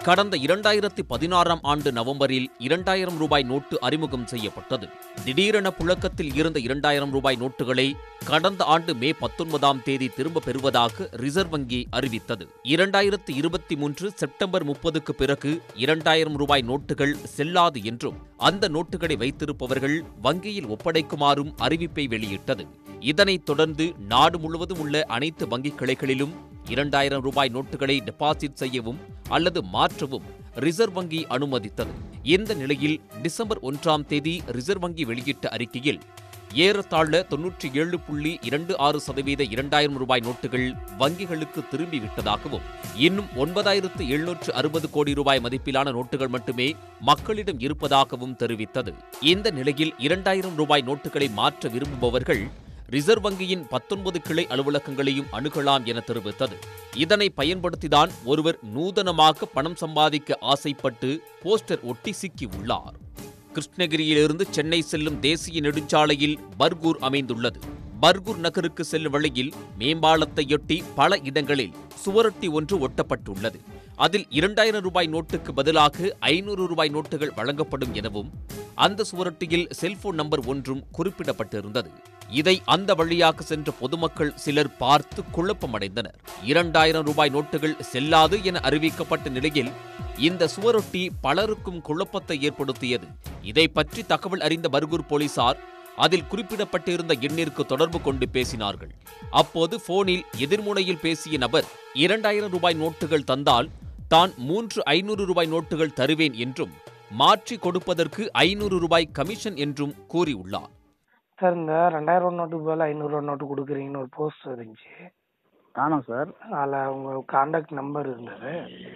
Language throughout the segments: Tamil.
கடந்த இரண்டாயிரத்தி பதினாறாம் ஆண்டு நவம்பரில் இரண்டாயிரம் ரூபாய் நோட்டு அறிமுகம் செய்யப்பட்டது திடீரென புழக்கத்தில் இருந்த இரண்டாயிரம் ரூபாய் நோட்டுகளை கடந்த ஆண்டு மே பத்தொன்பதாம் தேதி திரும்ப பெறுவதாக ரிசர்வ் வங்கி அறிவித்தது இரண்டாயிரத்தி இருபத்தி மூன்று செப்டம்பர் முப்பதுக்கு பிறகு இரண்டாயிரம் ரூபாய் நோட்டுகள் செல்லாது என்றும் அந்த நோட்டுகளை வைத்திருப்பவர்கள் வங்கியில் ஒப்படைக்குமாறும் அறிவிப்பை வெளியிட்டது இதனைத் தொடர்ந்து நாடு முழுவதும் உள்ள அனைத்து வங்கிக் கிளைகளிலும் இரண்டாயிரம் ரூபாய் நோட்டுகளை டெபாசிட் செய்யவும் அல்லது மாற்றவும் ரிசர்வ் வங்கி அனுமதித்தது இந்த நிலையில் டிசம்பர் ஒன்றாம் தேதி ரிசர்வ் வங்கி வெளியிட்ட அறிக்கையில் ஏறத்தாழ தொன்னூற்றி ஏழு புள்ளி இரண்டு ஆறு சதவீத இரண்டாயிரம் ரூபாய் நோட்டுகள் வங்கிகளுக்கு திரும்பிவிட்டதாகவும் இன்னும் ஒன்பதாயிரத்து எழுநூற்று அறுபது கோடி ரூபாய் மதிப்பிலான நோட்டுகள் மட்டுமே மக்களிடம் இருப்பதாகவும் தெரிவித்தது இந்த நிலையில் இரண்டாயிரம் ரூபாய் நோட்டுகளை மாற்ற விரும்புபவர்கள் ரிசர்வ் வங்கியின் பத்தொன்பது கிளை அலுவலகங்களையும் அணுகலாம் என தெரிவித்தது இதனை பயன்படுத்திதான் ஒருவர் நூதனமாக பணம் சம்பாதிக்க ஆசைப்பட்டு போஸ்டர் ஒட்டி சிக்கியுள்ளார் கிருஷ்ணகிரியிலிருந்து சென்னை செல்லும் தேசிய நெடுஞ்சாலையில் பர்கூர் அமைந்துள்ளது பர்கூர் நகருக்கு செல்லும் வழியில் மேம்பாலத்தையொட்டி பல இடங்களில் சுவரொட்டி ஒன்று ஒட்டப்பட்டுள்ளது அதில் இரண்டாயிரம் ரூபாய் நோட்டுக்கு பதிலாக ஐநூறு ரூபாய் நோட்டுகள் வழங்கப்படும் எனவும் அந்த சுவரொட்டியில் செல்போன் நம்பர் ஒன்றும் குறிப்பிடப்பட்டிருந்தது இதை அந்த வழியாக சென்ற பொதுமக்கள் சிலர் பார்த்து குழப்பமடைந்தனர் இரண்டாயிரம் ரூபாய் நோட்டுகள் செல்லாது என அறிவிக்கப்பட்ட நிலையில் இந்த சுவரொட்டி பலருக்கும் குழப்பத்தை ஏற்படுத்தியது இதை பற்றி தகவல் அறிந்த பர்கூர் போலீசார் அதில் குறிப்பிடப்பட்டிருந்த எண்ணிற்கு தொடர்பு கொண்டு பேசினார்கள் அப்போது போனில் எதிர்முனையில் பேசிய நபர் இரண்டாயிரம் ரூபாய் நோட்டுகள் தந்தால் தான் மூன்று ஐநூறு ரூபாய் நோட்டுகள் தருவேன் என்றும் மாற்றி கொடுப்பதற்கு ஐநூறு ரூபாய் கமிஷன் என்றும் கூறியுள்ளார் சார் இந்த ரெண்டாயிரம் ரூபா நோட்டுக்கு பதிலா ஐநூறுரூவா நோட்டு கொடுக்குறீங்கன்னு ஒரு போஸ்டர் இருந்துச்சு ஆமாம் சார் அதில் உங்கள் காண்டாக்ட் நம்பர் இருந்தது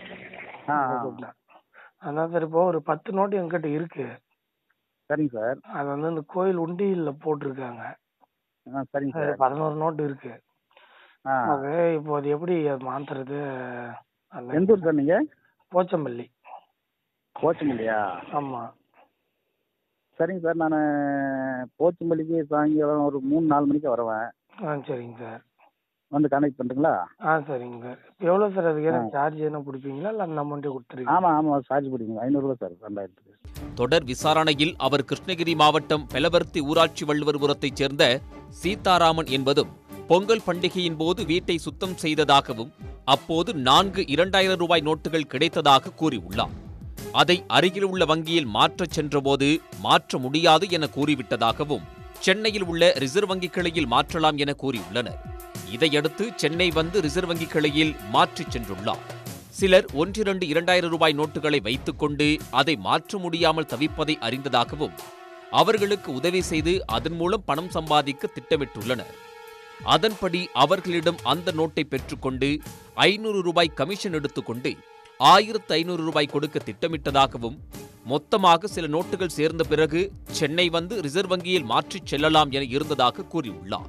ஆ அதை ஆ. கூப்பிட்டேன் அதான் சார் இப்போ ஒரு பத்து நோட்டு என்கிட்ட இருக்கு சரிங்க சார் அது வந்து இந்த கோயில் உண்டியலில் போட்டிருக்காங்க ஆ சரிங்க அது சார் பதினோரு நோட்டு இருக்கு ஆ அது இப்போ அது எப்படி அது மாத்துறது அந்த எந்த ஊர் சார் நீங்கள் போச்சம்பள்ளி போச்சம்பள்ளியா ஆமாம் சரிங்க சார் நான் போச்சம்பள்ளிக்கு சாயங்காலம் ஒரு மூணு நாலு மணிக்கு வருவேன் ஆ சரிங்க சார் வந்து கனெக்ட் பண்ணுறீங்களா ஆ சரிங்க சார் எவ்வளோ சார் அதுக்கு ஆ. எதுவும் சார்ஜ் எதுவும் பிடிப்பீங்களா இல்லை அந்த அமௌண்ட்டே கொடுத்துருக்கீங்க ஆமாம் ஆமாம் சார்ஜ் பிடிக்குங்க ஐநூறுரூவா சார் ரெண்டாயிரத்துக்கு தொடர் விசாரணையில் அவர் கிருஷ்ணகிரி மாவட்டம் பெலவர்த்தி ஊராட்சி வள்ளுவர்புரத்தைச் சேர்ந்த சீதாராமன் என்பதும் பொங்கல் பண்டிகையின் போது வீட்டை சுத்தம் செய்ததாகவும் அப்போது நான்கு இரண்டாயிரம் ரூபாய் நோட்டுகள் கிடைத்ததாக கூறியுள்ளார் அதை அருகில் உள்ள வங்கியில் மாற்றச் சென்றபோது மாற்ற முடியாது என கூறிவிட்டதாகவும் சென்னையில் உள்ள ரிசர்வ் வங்கி கிளையில் மாற்றலாம் என கூறியுள்ளனர் இதையடுத்து சென்னை வந்து ரிசர்வ் வங்கி கிளையில் மாற்றிச் சென்றுள்ளார் சிலர் ஒன்றிரண்டு இரண்டாயிரம் ரூபாய் நோட்டுகளை வைத்துக்கொண்டு அதை மாற்ற முடியாமல் தவிப்பதை அறிந்ததாகவும் அவர்களுக்கு உதவி செய்து அதன் மூலம் பணம் சம்பாதிக்க திட்டமிட்டுள்ளனர் அதன்படி அவர்களிடம் அந்த நோட்டை பெற்றுக்கொண்டு ஐநூறு ரூபாய் கமிஷன் எடுத்துக்கொண்டு ஆயிரத்து ஐநூறு ரூபாய் கொடுக்க திட்டமிட்டதாகவும் மொத்தமாக சில நோட்டுகள் சேர்ந்த பிறகு சென்னை வந்து ரிசர்வ் வங்கியில் மாற்றிச் செல்லலாம் என இருந்ததாக கூறியுள்ளார்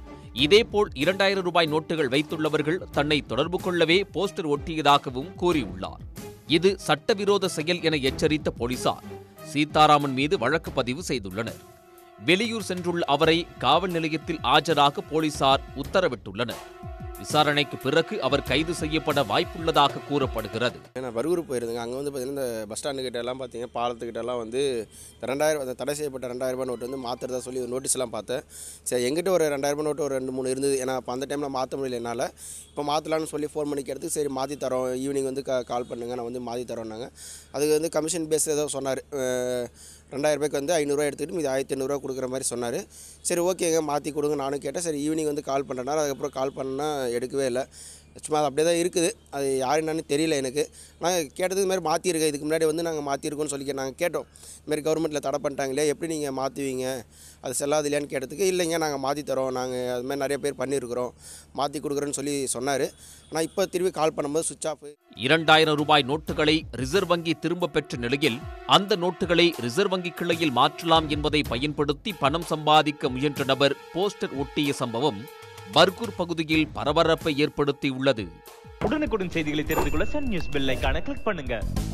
இதேபோல் இரண்டாயிரம் ரூபாய் நோட்டுகள் வைத்துள்ளவர்கள் தன்னை தொடர்பு கொள்ளவே போஸ்டர் ஒட்டியதாகவும் கூறியுள்ளார் இது சட்டவிரோத செயல் என எச்சரித்த போலீசார் சீதாராமன் மீது வழக்கு பதிவு செய்துள்ளனர் வெளியூர் சென்றுள்ள அவரை காவல் நிலையத்தில் ஆஜராக போலீசார் உத்தரவிட்டுள்ளனர் விசாரணைக்கு பிறகு அவர் கைது செய்யப்பட வாய்ப்புள்ளதாக கூறப்படுகிறது நான் பர்கூர் போயிருந்தேங்க அங்கே வந்து பார்த்தீங்கன்னா இந்த பஸ் ஸ்டாண்டு கிட்ட எல்லாம் பார்த்தீங்கன்னா பாலத்துக்கிட்ட எல்லாம் வந்து இந்த ரெண்டாயிரம் அந்த தடை செய்யப்பட்ட ரெண்டாயிரம் ரூபாய் நோட்டு வந்து மாற்றுறதா சொல்லி ஒரு நோட்டீஸ் எல்லாம் பார்த்தேன் சரி எங்கிட்ட ஒரு ரெண்டாயிரம் ரூபாய் நோட்டு ஒரு ரெண்டு மூணு இருந்தது ஏன்னா அப்போ அந்த டைமில் மாற்ற முடியல என்னால் இப்போ மாற்றலான்னு சொல்லி ஃபோன் பண்ணி கேட்டதுக்கு சரி மாற்றி தரோம் ஈவினிங் வந்து கா கால் பண்ணுங்க நான் வந்து மாற்றி தரோன்னாங்க அதுக்கு வந்து கமிஷன் பேஸ் ஏதோ சொன்னார் ரெண்டாயிரம் ரூபாய்க்கு வந்து ஐநூறுரூவா எடுத்துக்கிட்டு மீது ஆயிரத்தி ஐநூறுரூவா கொடுக்குற மாதிரி சொன்னார் சரி ஓகேங்க மாற்றி கொடுங்க நானும் கேட்டேன் சரி ஈவினிங் வந்து கால் பண்ணுறேன்னா அதுக்கப்புறம் கால் பண்ணா எடுக்கவே இல்லை சும்மா அது அப்படியே தான் இருக்குது அது யார் என்னன்னு தெரியல எனக்கு நாங்கள் கேட்டதுக்கு இது மாதிரி மாற்றிருக்கேன் இதுக்கு முன்னாடி வந்து நாங்கள் மாற்றிருக்கோம்னு சொல்லி நாங்கள் கேட்டோம் இது மாதிரி கவர்மெண்ட்டில் தடை பண்ணிட்டாங்களே எப்படி நீங்கள் மாற்றுவீங்க அது செல்லாது இல்லையான்னு கேட்டதுக்கு இல்லைங்க நாங்கள் மாற்றி தரோம் நாங்கள் அது மாதிரி நிறைய பேர் பண்ணியிருக்கிறோம் மாற்றி கொடுக்குறோன்னு சொல்லி சொன்னார் ஆனால் இப்போ திரும்பி கால் பண்ணும்போது சுவிட்ச் ஆஃப் இரண்டாயிரம் ரூபாய் நோட்டுகளை ரிசர்வ் வங்கி திரும்ப பெற்ற நிலையில் அந்த நோட்டுகளை ரிசர்வ் வங்கி கிளையில் மாற்றலாம் என்பதை பயன்படுத்தி பணம் சம்பாதிக்க முயன்ற நபர் போஸ்டர் ஒட்டிய சம்பவம் பர்கூர் பகுதியில் பரபரப்பை ஏற்படுத்தியுள்ளது உடனுக்குடன் செய்திகளை தெரிந்து கொள்ள சன் நியூஸ் பெல் ஐகானை கிளிக் பண்ணுங்க